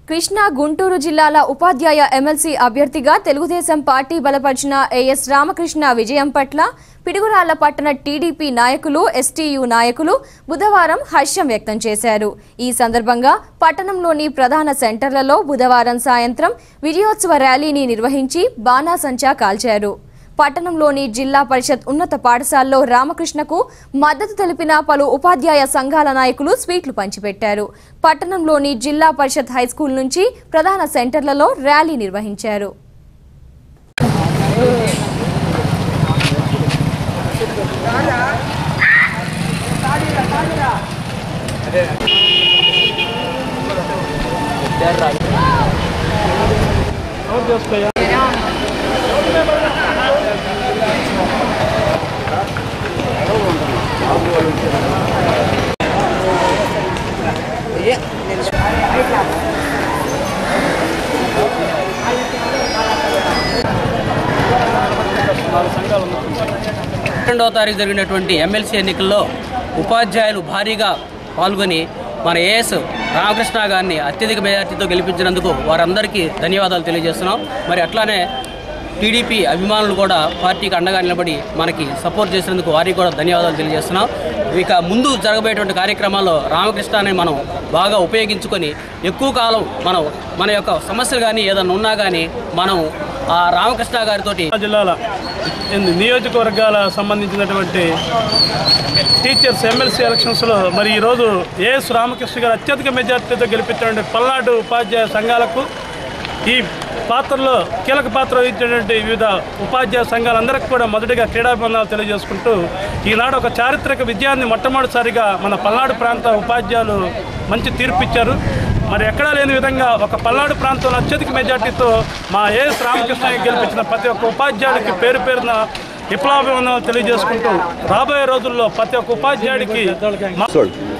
కృష్ణా గుంటూరు జిల్లాల ఉపాధ్యాయ ఎమ్మెల్సీ అభ్యర్థిగా తెలుగుదేశం పార్టీ బలపరిచిన ఏఎస్ రామకృష్ణ విజయం పట్ల పిడుగురాళ్ల పట్టణ టీడీపీ నాయకులు ఎస్టీయు నాయకులు బుధవారం హర్షం వ్యక్తం చేశారు ఈ సందర్భంగా పట్టణంలోని ప్రధాన సెంటర్లలో బుధవారం సాయంత్రం విజయోత్సవ ర్యాలీని నిర్వహించి బాణాసంచా కాల్చారు పట్టణంలోని జిల్లా పరిషత్ ఉన్నత పాఠశాలలో రామకృష్ణకు మద్దతు తెలిపిన పలు ఉపాధ్యాయ సంఘాల నాయకులు స్వీట్లు పంచిపెట్టారు పట్టణంలోని జిల్లా పరిషత్ హైస్కూల్ నుంచి ప్రధాన సెంటర్లలో ర్యాలీ నిర్వహించారు రెండవ తారీఖు జరిగినటువంటి ఎమ్మెల్సీ ఎన్నికల్లో ఉపాధ్యాయులు భారీగా పాల్గొని మన ఏఎస్ రామకృష్ణ గారిని అత్యధిక మెజార్టీతో గెలిపించినందుకు వారందరికీ ధన్యవాదాలు తెలియజేస్తున్నాం మరి అట్లానే టీడీపీ అభిమానులు కూడా పార్టీకి అండగా నిలబడి మనకి సపోర్ట్ చేసినందుకు వారికి కూడా ధన్యవాదాలు తెలియజేస్తున్నాం ఇక ముందు జరగబోయేటువంటి కార్యక్రమాల్లో రామకృష్ణని మనం బాగా ఉపయోగించుకొని ఎక్కువ కాలం మనం మన యొక్క సమస్యలు కానీ ఏదైనా ఉన్నా కానీ మనం ఆ రామకృష్ణ గారితోటి జిల్లాల ఎన్ని నియోజకవర్గాల సంబంధించినటువంటి టీచర్స్ ఎమ్మెల్సీ ఎలక్షన్స్లో మరి ఈరోజు ఏఎస్ రామకృష్ణ గారు అత్యధిక మెజార్టీతో గెలిపించినటువంటి పల్నాడు ఉపాధ్యాయ సంఘాలకు ఈ పాత్రలో కీలక పాత్ర వహించినటువంటి వివిధ ఉపాధ్యాయ సంఘాలందరికీ కూడా మొదటిగా క్రీడాభివందనాలు తెలియజేసుకుంటూ ఈనాడు ఒక చారిత్రక విజయాన్ని మొట్టమొదటిసారిగా మన పల్నాడు ప్రాంత ఉపాధ్యాయులు మంచి తీర్పు ఇచ్చారు మరి ఎక్కడా లేని విధంగా ఒక పల్నాడు ప్రాంతంలో అత్యధిక మెజార్టీతో మా ఏఎస్ రామకృష్ణ గెలిపించిన ప్రతి ఒక్క ఉపాధ్యాయుడికి పేరు పేరున విప్లవాభివందనాలు తెలియజేసుకుంటూ రాబోయే రోజుల్లో ప్రతి ఒక్క ఉపాధ్యాయుడికి మా-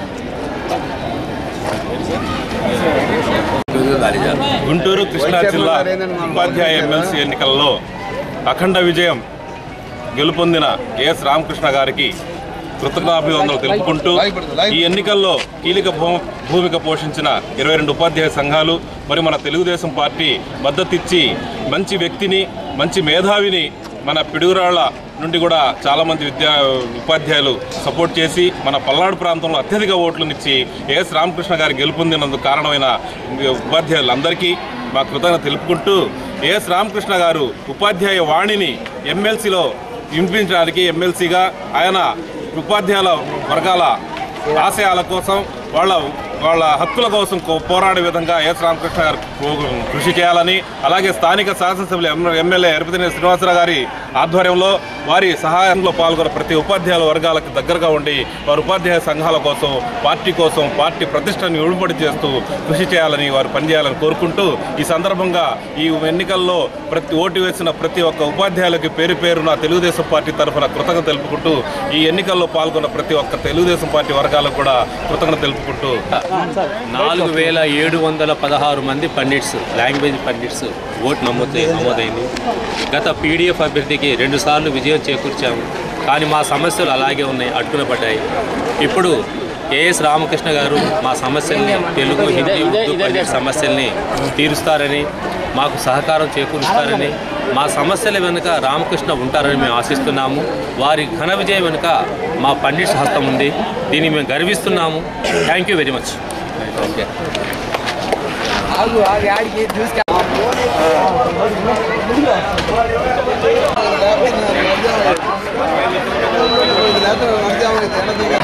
గుంటూరు కృష్ణా జిల్లా ఉపాధ్యాయ ఎమ్మెల్సీ ఎన్నికల్లో అఖండ విజయం గెలుపొందిన ఎస్ రామకృష్ణ గారికి కృతజ్ఞాభివందనలు తెలుపుకుంటూ ఈ ఎన్నికల్లో కీలక భూ- భూమిక పోషించిన ఇరవై రెండు ఉపాధ్యాయ సంఘాలు మరి మన తెలుగుదేశం పార్టీ మద్దతిచ్చి మంచి వ్యక్తిని మంచి మేధావిని మన పిడుగురాళ్ల నుండి కూడా చాలామంది విద్యా ఉపాధ్యాయులు సపోర్ట్ చేసి మన పల్నాడు ప్రాంతంలో అత్యధిక ఓట్లనిచ్చి ఎస్ రామకృష్ణ గారి గెలుపొందినందుకు కారణమైన ఉపాధ్యాయులందరికీ మా కృతజ్ఞత తెలుపుకుంటూ ఎస్ రామకృష్ణ గారు ఉపాధ్యాయ వాణిని ఎమ్మెల్సీలో వినిపించడానికి ఎమ్మెల్సీగా ఆయన ఉపాధ్యాయుల వర్గాల ఆశయాల కోసం వాళ్ళ వాళ్ళ హక్కుల కోసం కో- పోరాడే విధంగా ఎస్ రామకృష్ణ గారు కో- కృషి చేయాలని అలాగే స్థానిక శాసనసభ్యులు ఎమ్- ఎమ్మెల్యే ఎరపతిని శ్రీనివాసరావు గారి ఆధ్వర్యంలో వారి సహాయంలో పాల్గొన్న ప్రతి ఉపాధ్యాయుల వర్గాలకు దగ్గరగా ఉండి వారి ఉపాధ్యాయ సంఘాల కోసం పార్టీ కోసం పార్టీ ప్రతిష్టను విడుబడి చేస్తూ కృషి చేయాలని వారు పనిచేయాలని కోరుకుంటూ ఈ సందర్భంగా ఈ ఎన్నికల్లో ప్రతి ఓటు వేసిన ప్రతి ఒక్క ఉపాధ్యాయులకి పేరు పేరున తెలుగుదేశం పార్టీ తరఫున కృతజ్ఞత తెలుపుకుంటూ ఈ ఎన్నికల్లో పాల్గొన్న ప్రతి ఒక్క తెలుగుదేశం పార్టీ వర్గాలకు కూడా కృతజ్ఞత తెలుపుకుంటూ నాలుగు వేల ఏడు వందల పదహారు మంది పండిట్స్ లాంగ్వేజ్ పండిట్స్ ఓటు నమోదు నమోదైంది గత పీడిఎఫ్ అభ్యర్థికి రెండుసార్లు విజయం చేకూర్చాము కానీ మా సమస్యలు అలాగే ఉన్నాయి అడ్డున పడ్డాయి ఇప్పుడు ఏఎస్ రామకృష్ణ గారు మా సమస్యల్ని తెలుగు హిందీ ఉర్దూ పండిట్ సమస్యల్ని తీరుస్తారని మాకు సహకారం చేకూరుస్తారని మా సమస్యల వెనుక రామకృష్ణ ఉంటారని మేము ఆశిస్తున్నాము వారి ఘన విజయం వెనుక మా పండిట్స్ హస్తం ఉంది దీన్ని మేము గర్విస్తున్నాము థ్యాంక్ యూ వెరీ మచ్ లేకపోతే